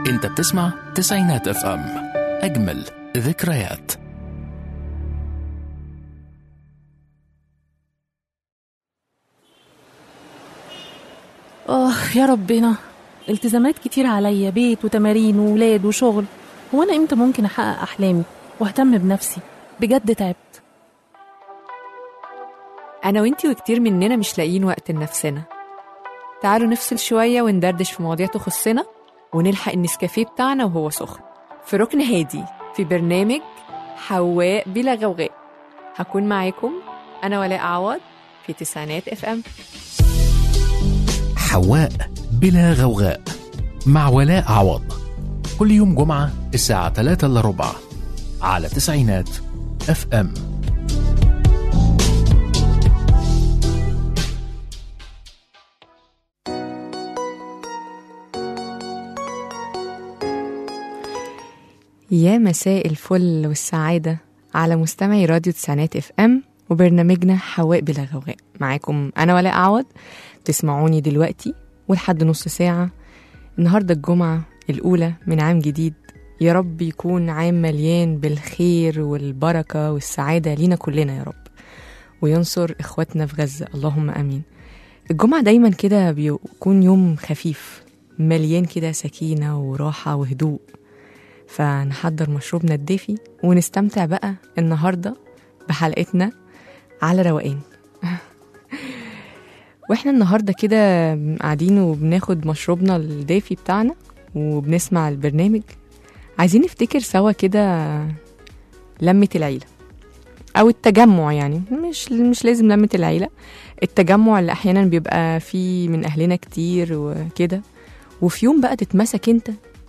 انت بتسمع تسعينات اف ام اجمل ذكريات آه يا ربنا التزامات كتير عليا بيت وتمارين وولاد وشغل هو أنا إمتى ممكن أحقق أحلامي وأهتم بنفسي بجد تعبت أنا وإنتي وكتير مننا مش لاقيين وقت لنفسنا تعالوا نفصل شوية وندردش في مواضيع تخصنا ونلحق النسكافيه بتاعنا وهو سخن في ركن هادي في برنامج حواء بلا غوغاء هكون معاكم أنا ولاء عوض في تسعينات اف ام حواء بلا غوغاء مع ولاء عوض كل يوم جمعة الساعة 3 إلا ربع على تسعينات اف ام يا مساء الفل والسعادة على مستمعي راديو تسعينات اف ام وبرنامجنا حواء بلا غوغاء معاكم أنا ولاء عوض تسمعوني دلوقتي ولحد نص ساعة النهاردة الجمعة الأولى من عام جديد يا رب يكون عام مليان بالخير والبركة والسعادة لينا كلنا يا رب وينصر إخواتنا في غزة اللهم أمين الجمعة دايما كده بيكون يوم خفيف مليان كده سكينة وراحة وهدوء فنحضر مشروبنا الدافي ونستمتع بقى النهاردة بحلقتنا على روقان واحنا النهارده كده قاعدين وبناخد مشروبنا الدافي بتاعنا وبنسمع البرنامج عايزين نفتكر سوا كده لمة العيلة أو التجمع يعني مش مش لازم لمة العيلة التجمع اللي أحيانا بيبقى فيه من أهلنا كتير وكده وفي يوم بقى تتمسك أنت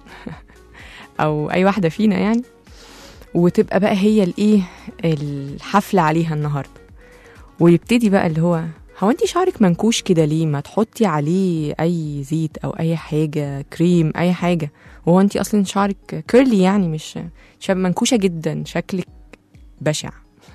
أو أي واحدة فينا يعني وتبقى بقى هي الإيه الحفلة عليها النهاردة ويبتدي بقى اللي هو هو انت شعرك منكوش كده ليه ما تحطي عليه اي زيت او اي حاجه كريم اي حاجه وهو انت اصلا شعرك كيرلي يعني مش شاب منكوشه جدا شكلك بشع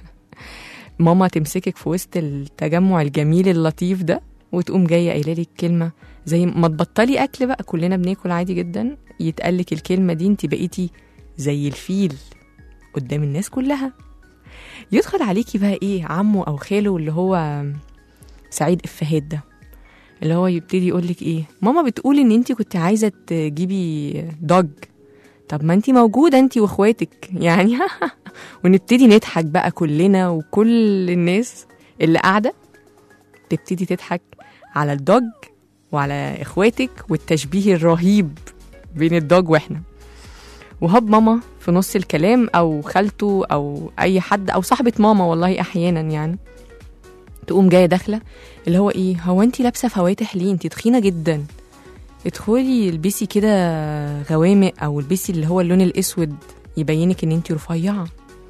ماما تمسكك في وسط التجمع الجميل اللطيف ده وتقوم جايه قايله لك كلمه زي ما تبطلي اكل بقى كلنا بناكل عادي جدا يتقال لك الكلمه دي انت بقيتي زي الفيل قدام الناس كلها يدخل عليكي بقى ايه عمه او خاله اللي هو سعيد افهات ده اللي هو يبتدي يقول لك ايه ماما بتقول ان انت كنت عايزه تجيبي دوج طب ما انت موجوده انت واخواتك يعني ونبتدي نضحك بقى كلنا وكل الناس اللي قاعده تبتدي تضحك على الدوج وعلى اخواتك والتشبيه الرهيب بين الدوج واحنا وهب ماما في نص الكلام او خالته او اي حد او صاحبه ماما والله احيانا يعني تقوم جايه داخله اللي هو ايه هو انت لابسه فواتح ليه انت تخينه جدا ادخلي البسي كده غوامق او البسي اللي هو اللون الاسود يبينك ان انت رفيعه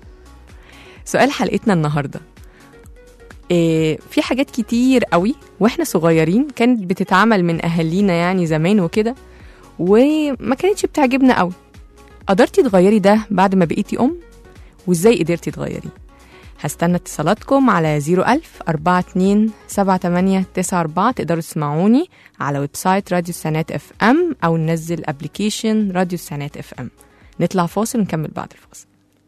سؤال حلقتنا النهارده إيه في حاجات كتير قوي واحنا صغيرين كانت بتتعمل من اهالينا يعني زمان وكده وما كانتش بتعجبنا قوي قدرتي تغيري ده بعد ما بقيتي ام وازاي قدرتي تغيري هستنى اتصالاتكم على 01000 42 78 94 تقدروا تسمعوني على ويب سايت راديو السنات اف ام او ننزل ابلكيشن راديو السنات اف ام نطلع فاصل ونكمل بعد الفاصل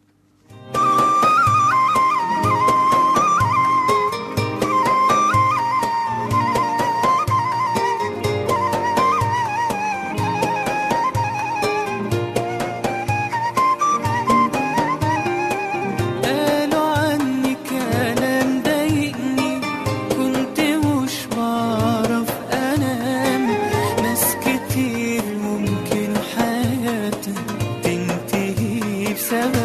قالوا عني كلام ضايقني كنت مش بعرف انام ناس كتير ممكن حياتها تنتهي بسبب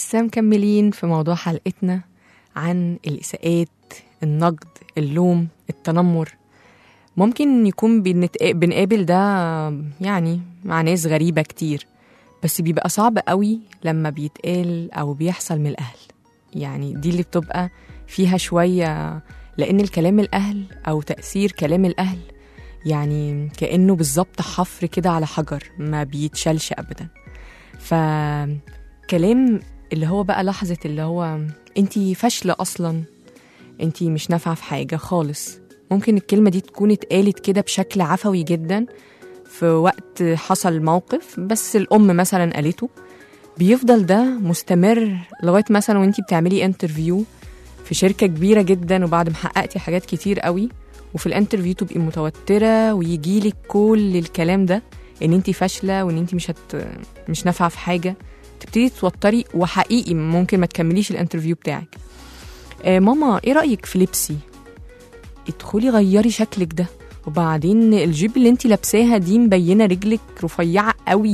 ولسه مكملين في موضوع حلقتنا عن الإساءات النقد اللوم التنمر ممكن يكون بنتق- بنقابل ده يعني مع ناس غريبة كتير بس بيبقى صعب قوي لما بيتقال أو بيحصل من الأهل يعني دي اللي بتبقى فيها شوية لأن الكلام الأهل أو تأثير كلام الأهل يعني كأنه بالظبط حفر كده على حجر ما بيتشالش أبدا فكلام اللي هو بقى لحظة اللي هو انتي فاشلة أصلا انتي مش نافعة في حاجة خالص ممكن الكلمة دي تكون اتقالت كده بشكل عفوي جدا في وقت حصل موقف بس الأم مثلا قالته بيفضل ده مستمر لغاية مثلا وانتي بتعملي انترفيو في شركة كبيرة جدا وبعد ما حققتي حاجات كتير قوي وفي الانترفيو تبقي متوترة ويجيلك كل الكلام ده ان انتي فاشلة وان انتي مش هت... مش نافعة في حاجة تبتدي توتري وحقيقي ممكن ما تكمليش الانترفيو بتاعك آه ماما ايه رأيك في لبسي ادخلي غيري شكلك ده وبعدين الجيب اللي انتي لابساها دي مبينة رجلك رفيعة قوي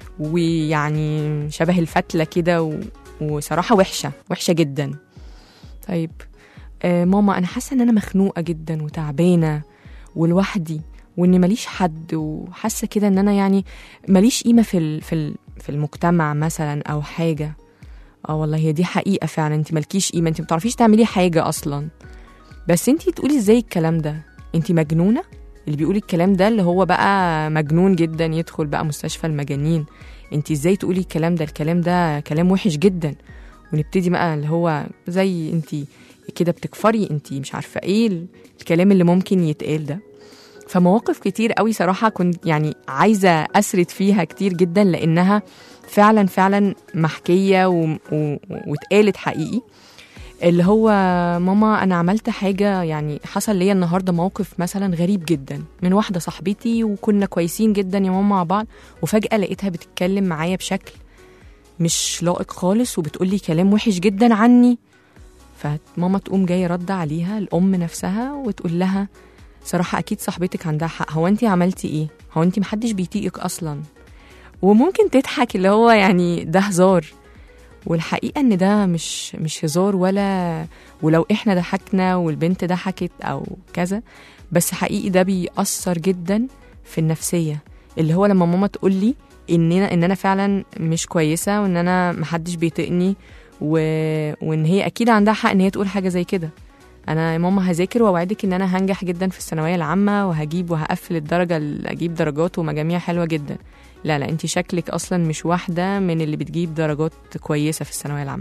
ويعني شبه الفتلة كده و... وصراحة وحشة وحشة جدا طيب آه ماما انا حاسة ان انا مخنوقة جدا وتعبانة ولوحدي وان ماليش حد وحاسة كده ان انا يعني ماليش قيمة في ال... في ال... في المجتمع مثلا او حاجة اه والله هي دي حقيقة فعلا انت مالكيش قيمة انت متعرفيش تعملي حاجة اصلا بس انت تقولي ازاي الكلام ده انت مجنونة اللي بيقول الكلام ده اللي هو بقى مجنون جدا يدخل بقى مستشفى المجانين انت ازاي تقولي الكلام ده الكلام ده كلام وحش جدا ونبتدي بقى اللي هو زي انت كده بتكفري انت مش عارفة ايه الكلام اللي ممكن يتقال ده فمواقف كتير قوي صراحة كنت يعني عايزة أسرد فيها كتير جدا لأنها فعلا فعلا محكية و... و... واتقالت حقيقي اللي هو ماما أنا عملت حاجة يعني حصل ليا النهاردة موقف مثلا غريب جدا من واحدة صاحبتي وكنا كويسين جدا يا ماما مع بعض وفجأة لقيتها بتتكلم معايا بشكل مش لائق خالص وبتقولي كلام وحش جدا عني فماما تقوم جاية رد عليها الأم نفسها وتقول لها صراحة أكيد صاحبتك عندها حق هو أنت عملتي إيه؟ هو أنت محدش بيطيقك أصلا وممكن تضحك اللي هو يعني ده هزار والحقيقة إن ده مش مش هزار ولا ولو إحنا ضحكنا والبنت ضحكت أو كذا بس حقيقي ده بيأثر جدا في النفسية اللي هو لما ماما تقول لي إن أنا إن أنا فعلا مش كويسة وإن أنا محدش بيطيقني و... وإن هي أكيد عندها حق إن هي تقول حاجة زي كده انا يا ماما هذاكر واوعدك ان انا هنجح جدا في الثانويه العامه وهجيب وهقفل الدرجه اللي اجيب درجات ومجاميع حلوه جدا لا لا انت شكلك اصلا مش واحده من اللي بتجيب درجات كويسه في الثانويه العامه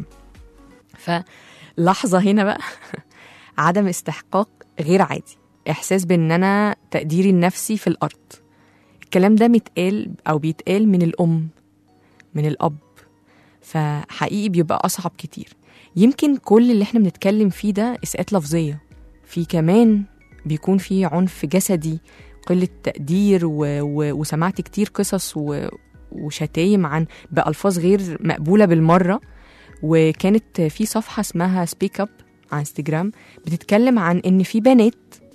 فلحظه هنا بقى عدم استحقاق غير عادي احساس بان انا تقديري النفسي في الارض الكلام ده متقال او بيتقال من الام من الاب فحقيقي بيبقى اصعب كتير يمكن كل اللي احنا بنتكلم فيه ده اساءات لفظيه في كمان بيكون في عنف جسدي قله تقدير و... و... وسمعت كتير قصص و... وشتايم عن بألفاظ غير مقبولة بالمرة وكانت في صفحة اسمها سبيك اب على انستجرام بتتكلم عن ان في بنات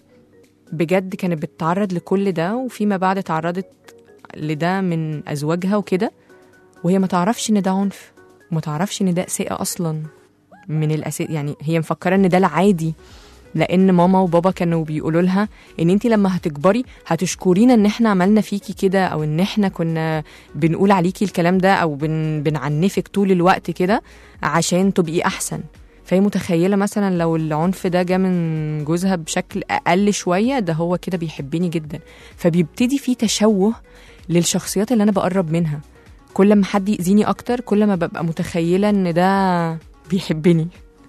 بجد كانت بتتعرض لكل ده وفيما بعد تعرضت لده من ازواجها وكده وهي ما تعرفش ان ده عنف وما تعرفش ان ده اساءة اصلا من الأساس يعني هي مفكره ان ده العادي لان ماما وبابا كانوا بيقولوا لها ان انت لما هتكبري هتشكرينا ان احنا عملنا فيكي كده او ان احنا كنا بنقول عليكي الكلام ده او بن بنعنفك طول الوقت كده عشان تبقي احسن فهي متخيله مثلا لو العنف ده جه من جوزها بشكل اقل شويه ده هو كده بيحبني جدا فبيبتدي في تشوه للشخصيات اللي انا بقرب منها كل ما حد يأذيني اكتر كل ما ببقى متخيله ان ده بيحبني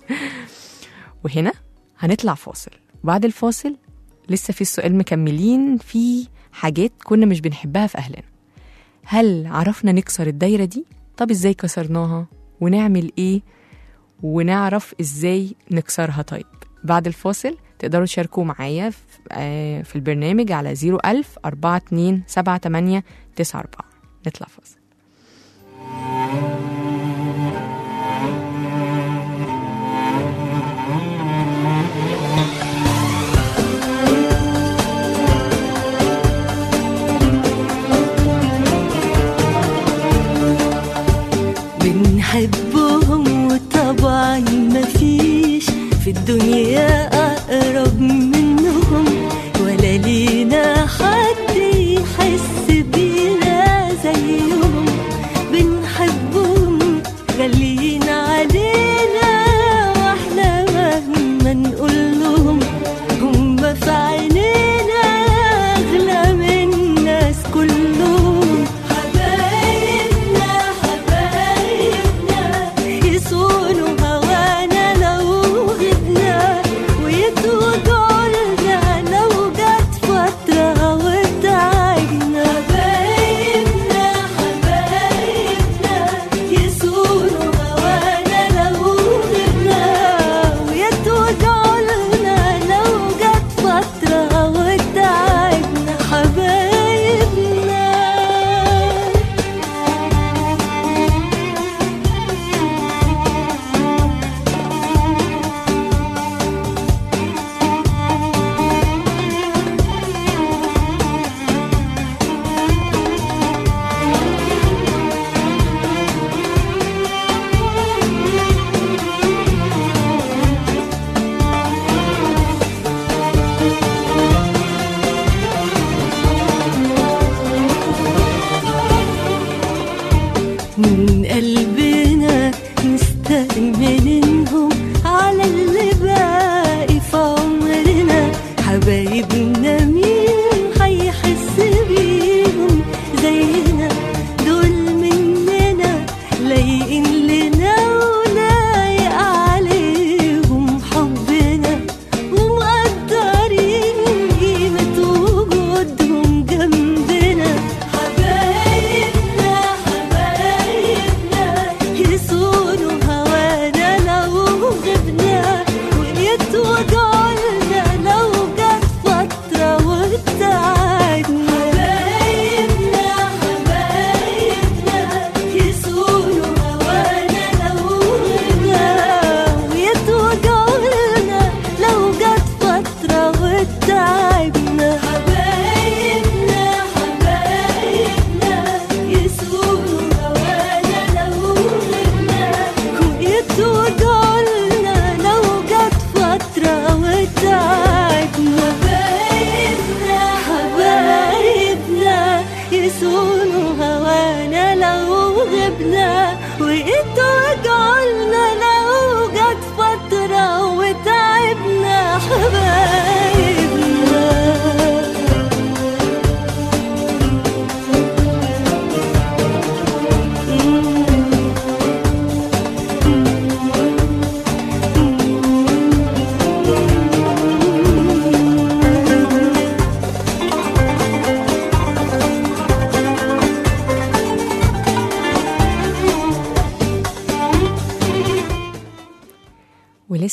وهنا هنطلع فاصل وبعد الفاصل لسه في السؤال مكملين في حاجات كنا مش بنحبها في أهلنا هل عرفنا نكسر الدايرة دي؟ طب ازاي كسرناها؟ ونعمل ايه؟ ونعرف ازاي نكسرها طيب بعد الفاصل تقدروا تشاركوا معايا في, آه في البرنامج على 01000 42 78 94 نطلع فاصل بنحبهم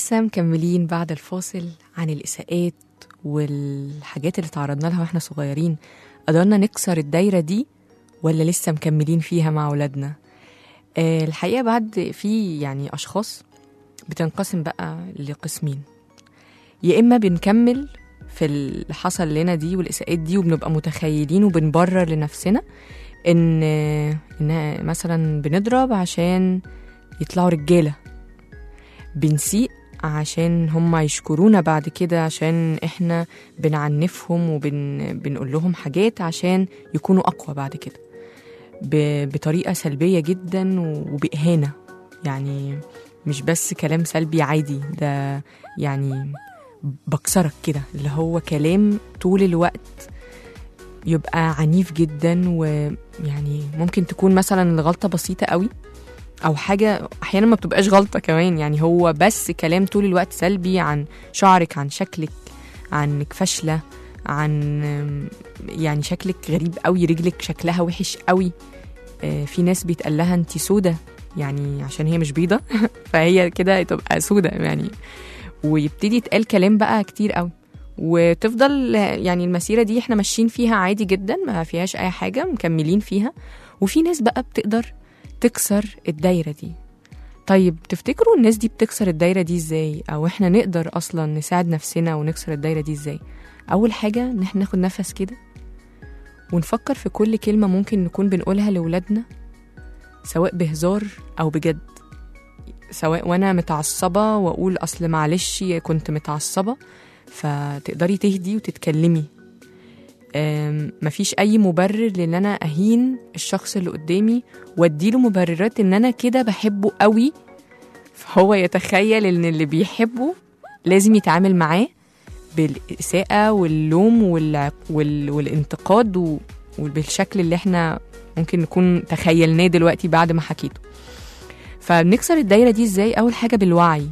ولسه مكملين بعد الفاصل عن الإساءات والحاجات اللي تعرضنا لها واحنا صغيرين قدرنا نكسر الدايرة دي ولا لسه مكملين فيها مع أولادنا آه، الحقيقة بعد في يعني أشخاص بتنقسم بقى لقسمين يا إما بنكمل في اللي حصل لنا دي والإساءات دي وبنبقى متخيلين وبنبرر لنفسنا إن إن مثلا بنضرب عشان يطلعوا رجالة بنسيء عشان هم يشكرونا بعد كده عشان احنا بنعنفهم وبنقول لهم حاجات عشان يكونوا أقوى بعد كده ب- بطريقة سلبية جدا وبإهانة يعني مش بس كلام سلبي عادي ده يعني بكسرك كده اللي هو كلام طول الوقت يبقى عنيف جدا ويعني ممكن تكون مثلا الغلطة بسيطة قوي او حاجه احيانا ما بتبقاش غلطه كمان يعني هو بس كلام طول الوقت سلبي عن شعرك عن شكلك عنك فاشله عن يعني شكلك غريب قوي رجلك شكلها وحش قوي آه، في ناس بيتقال لها انت سودة يعني عشان هي مش بيضة فهي كده تبقى سودة يعني ويبتدي يتقال كلام بقى كتير قوي وتفضل يعني المسيرة دي احنا ماشيين فيها عادي جدا ما فيهاش اي حاجة مكملين فيها وفي ناس بقى بتقدر تكسر الدايرة دي طيب تفتكروا الناس دي بتكسر الدايرة دي ازاي او احنا نقدر اصلا نساعد نفسنا ونكسر الدايرة دي ازاي اول حاجة ان احنا ناخد نفس كده ونفكر في كل كلمة ممكن نكون بنقولها لولادنا سواء بهزار او بجد سواء وانا متعصبة واقول اصل معلش كنت متعصبة فتقدري تهدي وتتكلمي أم، مفيش اي مبرر لان انا اهين الشخص اللي قدامي واديله مبررات ان انا كده بحبه قوي فهو يتخيل ان اللي بيحبه لازم يتعامل معاه بالإساءة واللوم والع... وال... والانتقاد و... وبالشكل اللي احنا ممكن نكون تخيلناه دلوقتي بعد ما حكيته فبنكسر الدايرة دي ازاي أول حاجة بالوعي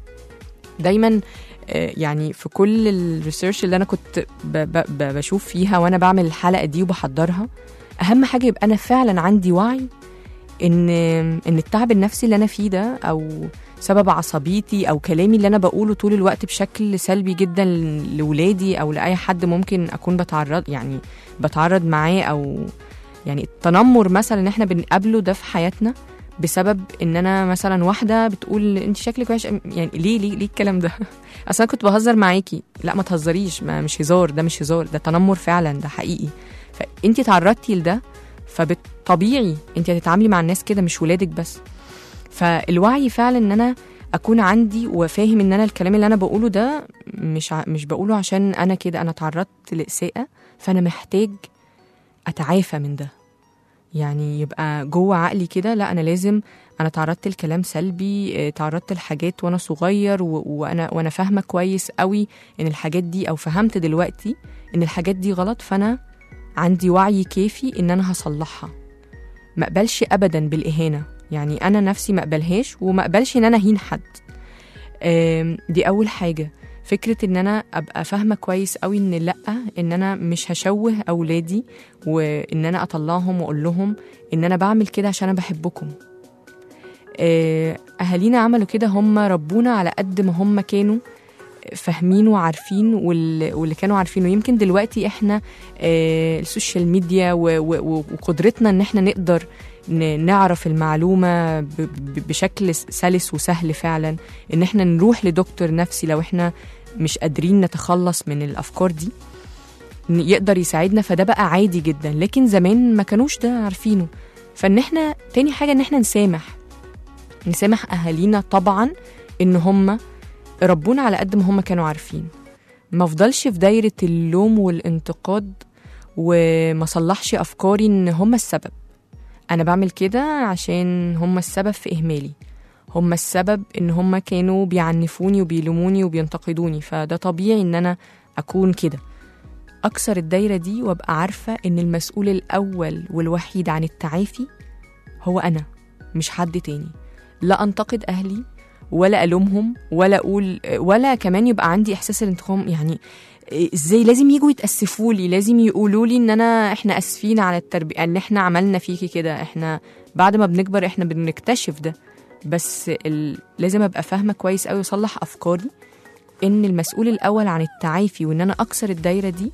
دايما آه، يعني في كل الريسيرش اللي انا كنت ب... ب... ب... بشوف فيها وانا بعمل الحلقة دي وبحضرها اهم حاجة يبقى انا فعلا عندي وعي ان ان التعب النفسي اللي انا فيه ده او سبب عصبيتي او كلامي اللي انا بقوله طول الوقت بشكل سلبي جدا لولادي او لاي حد ممكن اكون بتعرض يعني بتعرض معاه او يعني التنمر مثلا ان احنا بنقابله ده في حياتنا بسبب ان انا مثلا واحده بتقول انت شكلك وحش يعني ليه ليه ليه الكلام ده اصلا كنت بهزر معاكي لا ما تهزريش ما مش هزار ده مش هزار ده تنمر فعلا ده حقيقي فانت تعرضتي لده فبالطبيعي انت هتتعاملي مع الناس كده مش ولادك بس فالوعي فعلا ان انا اكون عندي وفاهم ان انا الكلام اللي انا بقوله ده مش ع... مش بقوله عشان انا كده انا تعرضت لاساءه فانا محتاج اتعافى من ده يعني يبقى جوه عقلي كده لا انا لازم انا تعرضت لكلام سلبي اه، تعرضت لحاجات وانا صغير و... وانا وانا فاهمه كويس قوي ان الحاجات دي او فهمت دلوقتي ان الحاجات دي غلط فانا عندي وعي كافي ان انا هصلحها ما اقبلش ابدا بالاهانه يعني انا نفسي ما اقبلهاش وما اقبلش ان انا اهين حد آم، دي اول حاجه فكره ان انا ابقى فاهمه كويس قوي ان لا ان انا مش هشوه اولادي وان انا اطلعهم واقول لهم ان انا بعمل كده عشان انا بحبكم آه، اهالينا عملوا كده هم ربونا على قد ما هم كانوا فاهمين وعارفين وال- واللي كانوا عارفينه يمكن دلوقتي احنا آه، السوشيال ميديا و- و- وقدرتنا ان احنا نقدر ن- نعرف المعلومة ب- ب- بشكل س- سلس وسهل فعلا ان احنا نروح لدكتور نفسي لو احنا مش قادرين نتخلص من الافكار دي ن- يقدر يساعدنا فده بقى عادي جدا لكن زمان ما كانوش ده عارفينه فان احنا تاني حاجة ان احنا نسامح نسامح اهالينا طبعا ان هم ربونا على قد ما هم كانوا عارفين ما افضلش في دايرة اللوم والانتقاد وما صلحش افكاري ان هم السبب انا بعمل كده عشان هم السبب في اهمالي هم السبب ان هم كانوا بيعنفوني وبيلوموني وبينتقدوني فده طبيعي ان انا اكون كده اكسر الدايره دي وابقى عارفه ان المسؤول الاول والوحيد عن التعافي هو انا مش حد تاني لا انتقد اهلي ولا الومهم ولا اقول ولا كمان يبقى عندي احساس الانتقام يعني ازاي لازم يجوا يتاسفوا لي لازم يقولوا لي ان انا احنا اسفين على التربيه ان احنا عملنا فيكي كده احنا بعد ما بنكبر احنا بنكتشف ده بس ال... لازم ابقى فاهمه كويس قوي واصلح افكاري ان المسؤول الاول عن التعافي وان انا اكسر الدايره دي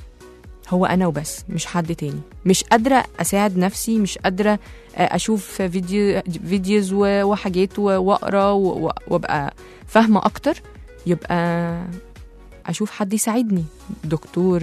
هو انا وبس مش حد تاني مش قادره اساعد نفسي مش قادره اشوف فيديو فيديوز و- وحاجات و- واقرا و- و- وابقى فاهمه اكتر يبقى اشوف حد يساعدني دكتور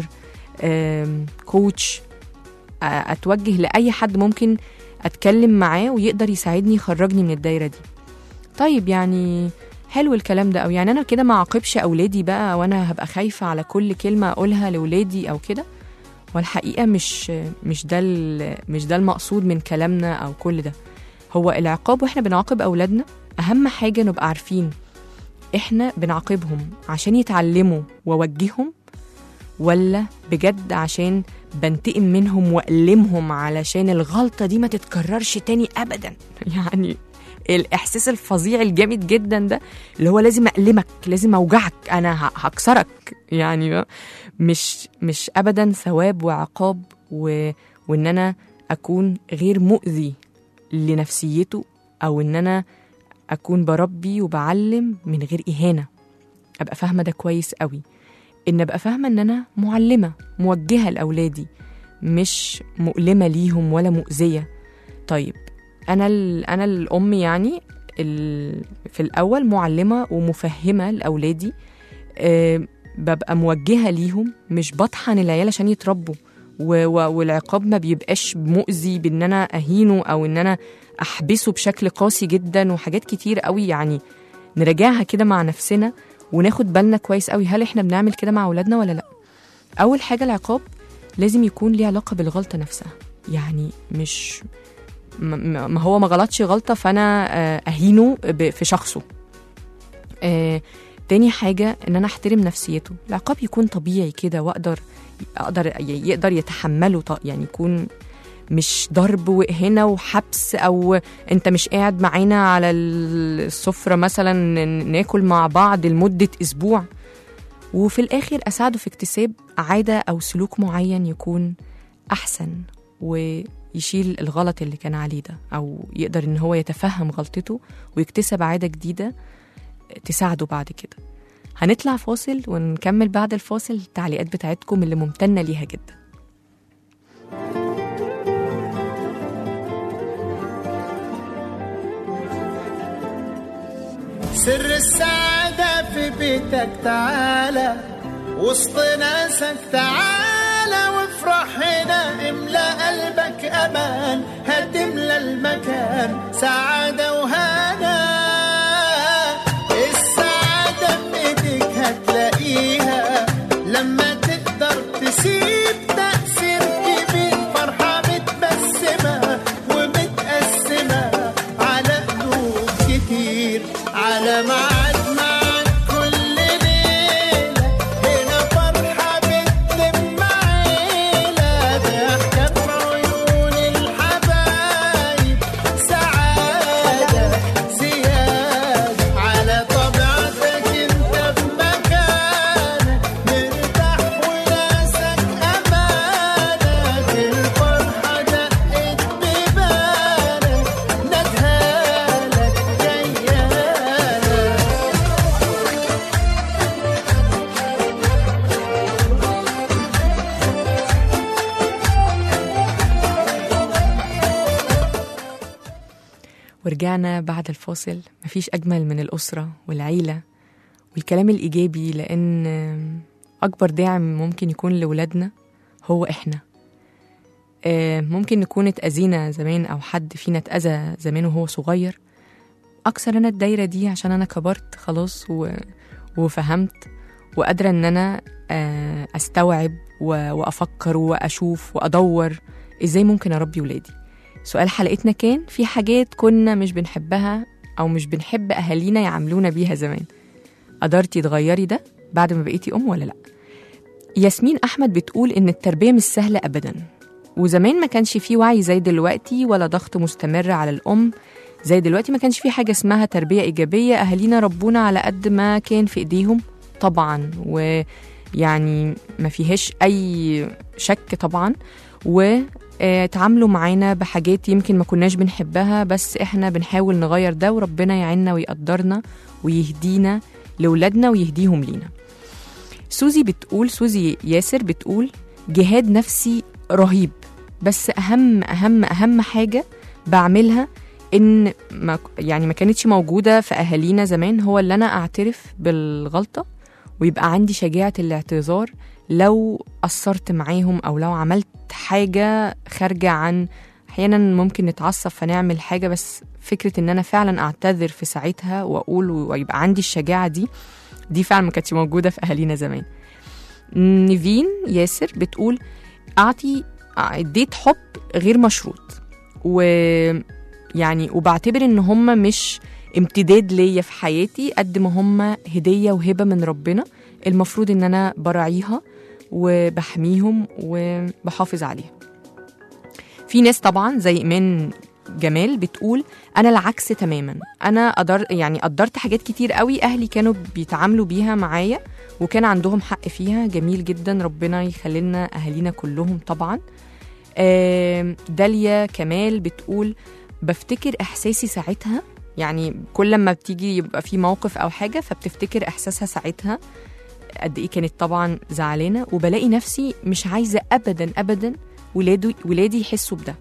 آم، كوتش أ- اتوجه لاي حد ممكن اتكلم معاه ويقدر يساعدني يخرجني من الدايره دي طيب يعني حلو الكلام ده او يعني انا كده ما اعاقبش اولادي بقى وانا هبقى خايفه على كل كلمه اقولها لاولادي او كده والحقيقه مش مش ده ال- مش ده المقصود من كلامنا او كل ده هو العقاب واحنا بنعاقب اولادنا اهم حاجه نبقى عارفين احنا بنعاقبهم عشان يتعلموا واوجههم ولا بجد عشان بنتقم منهم وألمهم علشان الغلطة دي ما تتكررش تاني أبدا يعني الإحساس الفظيع الجامد جدا ده اللي هو لازم أألمك لازم أوجعك أنا ه- هكسرك يعني مش مش أبدا ثواب وعقاب و... وإن أنا أكون غير مؤذي لنفسيته أو إن أنا أكون بربي وبعلم من غير إهانة أبقى فاهمة ده كويس قوي إن أبقى فاهمة إن أنا معلمة موجهة لأولادي مش مؤلمة ليهم ولا مؤذية طيب أنا ال... أنا الأم يعني ال... في الأول معلمة ومفهمة لأولادي أه ببقى موجهة ليهم مش بطحن العيال عشان يتربوا و... و... والعقاب ما بيبقاش مؤذي بإن أنا أهينه أو إن أنا أحبسه بشكل قاسي جدا وحاجات كتير قوي يعني نراجعها كده مع نفسنا وناخد بالنا كويس قوي هل احنا بنعمل كده مع اولادنا ولا لا اول حاجه العقاب لازم يكون ليه علاقه بالغلطه نفسها يعني مش م- م- ما هو ما غلطش غلطه فانا آه، اهينه ب- في شخصه آه، تاني حاجه ان انا احترم نفسيته العقاب يكون طبيعي كده واقدر اقدر ي- يقدر يتحمله ط- يعني يكون مش ضرب واهانه وحبس او انت مش قاعد معانا على السفره مثلا ن- ناكل مع بعض لمده اسبوع وفي الاخر اساعده في اكتساب عاده او سلوك معين يكون احسن ويشيل الغلط اللي كان عليه ده او يقدر ان هو يتفهم غلطته ويكتسب عاده جديده تساعده بعد كده هنطلع فاصل ونكمل بعد الفاصل التعليقات بتاعتكم اللي ممتنه ليها جدا سر السعادة في بيتك تعالى وسط ناسك تعالى وافرح هنا املى قلبك امان هتملى المكان سعادة وهنا السعادة في ايديك هتلاقيها لما تقدر تسيب تأثير كبير فرحة متبسمة ومتقسمة على قلوب كتير على ميعاد معاك كل ليلة هنا فرحة بتلم عيلة ضحكة في عيون الحبايب سعادة زيادة على طبيعتك انت في مكانك مرتاح وناسك امانك الفرحة دقت ببالك ندهالك جيالك ورجعنا بعد الفاصل مفيش أجمل من الأسرة والعيلة والكلام الإيجابي لأن أكبر داعم ممكن يكون لولادنا هو إحنا آه، ممكن نكون اتأذينا زمان أو حد فينا اتأذى زمان وهو صغير أكسر أنا الدايرة دي عشان أنا كبرت خلاص و... وفهمت وقادرة إن أنا آه، أستوعب و... وأفكر وأشوف وأدور إزاي ممكن أربي ولادي سؤال حلقتنا كان في حاجات كنا مش بنحبها أو مش بنحب أهالينا يعاملونا بيها زمان قدرتي تغيري ده بعد ما بقيتي أم ولا لأ ياسمين أحمد بتقول إن التربية مش سهلة أبدا وزمان ما كانش فيه وعي زي دلوقتي ولا ضغط مستمر على الأم زي دلوقتي ما كانش في حاجة اسمها تربية إيجابية أهالينا ربونا على قد ما كان في إيديهم طبعا ويعني ما فيهاش أي شك طبعا و آه، تعاملوا معانا بحاجات يمكن ما كناش بنحبها بس احنا بنحاول نغير ده وربنا يعيننا ويقدرنا ويهدينا لولادنا ويهديهم لينا سوزي بتقول سوزي ياسر بتقول جهاد نفسي رهيب بس اهم اهم اهم حاجه بعملها ان ما يعني ما كانتش موجوده في اهالينا زمان هو اللي انا اعترف بالغلطه ويبقى عندي شجاعه الاعتذار لو قصرت معاهم او لو عملت حاجه خارجه عن احيانا ممكن نتعصب فنعمل حاجه بس فكره ان انا فعلا اعتذر في ساعتها واقول ويبقى عندي الشجاعه دي دي فعلا ما كانتش موجوده في اهالينا زمان نيفين ياسر بتقول اعطي اديت حب غير مشروط و يعني وبعتبر ان هم مش امتداد ليا في حياتي قد ما هم هديه وهبه من ربنا المفروض ان انا براعيها وبحميهم وبحافظ عليها في ناس طبعا زي ايمان جمال بتقول انا العكس تماما انا قدر يعني قدرت حاجات كتير قوي اهلي كانوا بيتعاملوا بيها معايا وكان عندهم حق فيها جميل جدا ربنا يخلي لنا اهالينا كلهم طبعا آم، داليا كمال بتقول بفتكر احساسي ساعتها يعني كل ما بتيجي يبقى في موقف او حاجه فبتفتكر احساسها ساعتها قد ايه كانت طبعا زعلانه وبلاقي نفسي مش عايزه ابدا ابدا ولادي ولادي يحسوا بده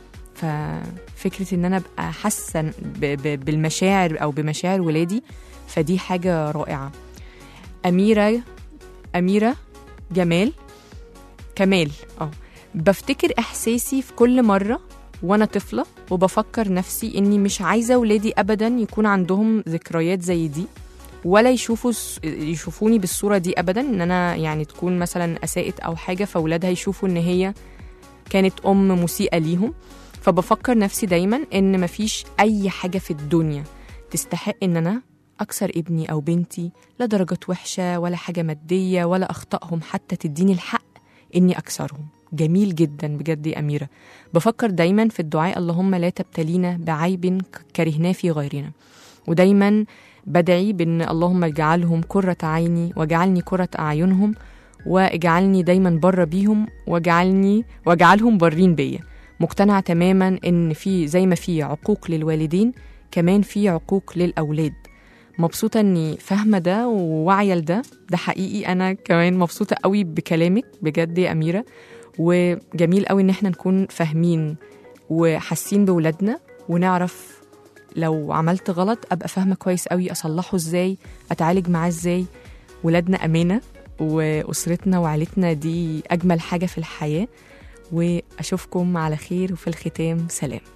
ففكره ان انا ابقى حاسه ب- ب- بالمشاعر او بمشاعر ولادي فدي حاجه رائعه اميره اميره جمال كمال اه بفتكر احساسي في كل مره وانا طفله وبفكر نفسي اني مش عايزه ولادي ابدا يكون عندهم ذكريات زي دي ولا يشوفوا س- يشوفوني بالصوره دي ابدا ان انا يعني تكون مثلا اساءت او حاجه فاولادها يشوفوا ان هي كانت ام مسيئه ليهم فبفكر نفسي دايما ان مفيش اي حاجه في الدنيا تستحق ان انا اكسر ابني او بنتي لا درجات وحشه ولا حاجه ماديه ولا اخطائهم حتى تديني الحق اني اكسرهم جميل جدا بجد يا اميره بفكر دايما في الدعاء اللهم لا تبتلينا بعيب كرهناه في غيرنا ودايما بدعي بان اللهم اجعلهم قرة عيني واجعلني قرة اعينهم واجعلني دايما بره بيهم واجعلني واجعلهم برين بيا مقتنعة تماما ان في زي ما في عقوق للوالدين كمان في عقوق للاولاد مبسوطة اني فاهمة ده وواعية لده ده حقيقي انا كمان مبسوطة قوي بكلامك بجد يا اميرة وجميل قوي ان احنا نكون فاهمين وحاسين بولادنا ونعرف لو عملت غلط ابقى فاهمه كويس قوي اصلحه ازاي اتعالج معاه ازاي ولادنا امانه واسرتنا وعيلتنا دي اجمل حاجه في الحياه واشوفكم على خير وفي الختام سلام